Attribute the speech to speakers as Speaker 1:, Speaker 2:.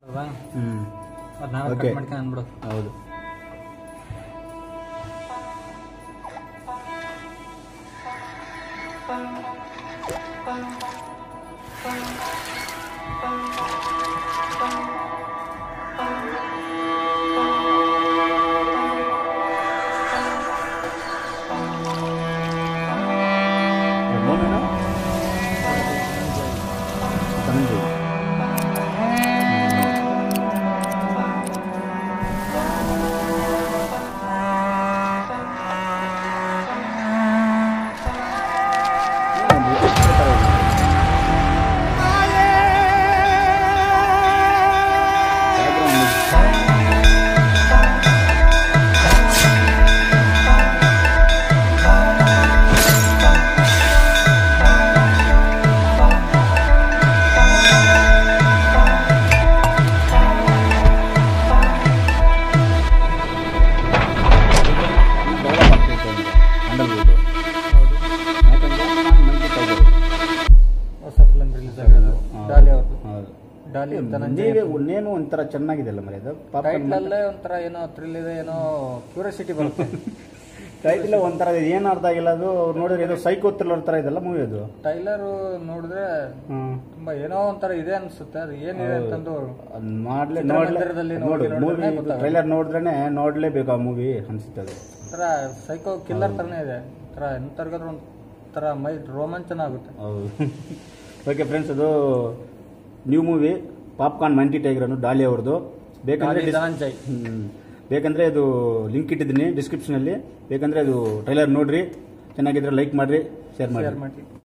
Speaker 1: ಅಲ್ವಾ
Speaker 2: ಹ್ಞೂ
Speaker 1: ಅದ್ ನಾವೇ
Speaker 2: Okay.
Speaker 1: ಕಟ್ ಮಾಡ್ಕೊಂಡು ಅಂದ್ಬಿಡು
Speaker 2: ಹೌದು ಮೂವಿನ ಧನಂಜಯ್ ಹ್ಯಾಂಡಲ್ವುಡ್ ಯಾಕಂದ್ರೆ ನಾನು ಮಂಕಿ ಟೈಗರ್
Speaker 1: ಹೊಸ ಫಿಲಮ್ ರಿಲೀಸ್ ಆಗಿರೋದು ಡಾಲಿ ಅವ್ರದ್ದು
Speaker 2: ಹೌದು
Speaker 1: ಡಾಲಿ ಧನಂಜಯ
Speaker 2: ನೀವೇ ನೇನು ಒಂಥರ ಚೆನ್ನಾಗಿದೆ ಅಲ್ಲ ಮರಿ ಅದು
Speaker 1: ಟೈಟ್ಲ್ ಅಲ್ಲೇ ಒಂಥರ ಏನೋ ಥ್ರಿಲ್ ಇದೆ ಏನೋ ಕ್ಯೂರಿಯಾಸಿಟಿ ಬರುತ್ತೆ
Speaker 2: ಟೈಟಲ್ ಒಂಥರ ಇದೆ ಏನು ಅರ್ಥ ಆಗಿಲ್ಲ ಅದು ಅವ್ರು ನೋಡಿದ್ರೆ ಏನೋ ಸೈಕೋ ಥ್ರಿಲ್ಲರ್ ಥರ ಇದೆಲ್ಲ ಮೂವಿ ಅದು
Speaker 1: ಟೈಲರ್ ನೋಡಿದ್ರೆ
Speaker 2: ಹ್ಮ್
Speaker 1: ತುಂಬಾ ಏನೋ ಒಂಥರ ಇದೆ ಅನ್ಸುತ್ತೆ ಅದು ಏನಿದೆ ಅಂತಂದು
Speaker 2: ಅದ್ ಮಾಡ್ಲೇ
Speaker 1: ಚಿತ್ರಮಂದಿರದಲ್ಲಿ
Speaker 2: ನೋಡ್ಲೇ
Speaker 1: ನೋಡಿ
Speaker 2: ನೋಡು ಮೂವಿ
Speaker 1: ನೋಡಿದ್ರೇನೆ ಗೊತ್ತಾಗುತ್ತೆ.
Speaker 2: ಟ್ರೈಲರ್ ನೋಡಿದ್ರೇನೆ ನೋಡ್ಲೇಬೇಕು ಆ ಮೂವಿ ಅನ್ಸುತ್ತೆ ಅದು
Speaker 1: ಒಂಥರ ಸೈಕೋ ಕಿಲ್ಲರ್ ತರನೇ ಇದೆ ಒಂಥರ ಎಂತರ್ಗಾದ್ರೂ ಒಂಥರ ಮೈ ರೋಮಾಂಚನ ಆಗುತ್ತೆ
Speaker 2: ಹೌದು ಓಕೆ ಫ್ರೆಂಡ್ಸ್ ಅದು ನ್ಯೂ ಮೂವಿ ಪಾಪ್ಕಾರ್ನ್ ಮಂಟಿ ಟೈಗರ್ ಅನ್ನು ಡಾಲಿ ಅವ್ರದ್ದು ಬೇಕಂದ್ರೆ
Speaker 1: ಡಾಲಿ ಧನಂಜಯ್
Speaker 2: ಹ್ಮ್. ಬೇಕಂದ್ರೆ ಅದು ಲಿಂಕ್ ಇಟ್ಟಿದ್ದೀನಿ ಡಿಸ್ಕ್ರಿಪ್ಷನಲ್ಲಿ ಬೇಕಂದ್ರೆ ಅದು ಟ್ರೈಲರ್ ನೋಡ್ರಿ ಚೆನ್ನಾಗಿದ್ರೆ ಲೈಕ್ ಮಾಡ್ರಿ ಶೇರ್ ಮಾಡಿ
Speaker 1: ಶೇರ್ ಮಾಡಿ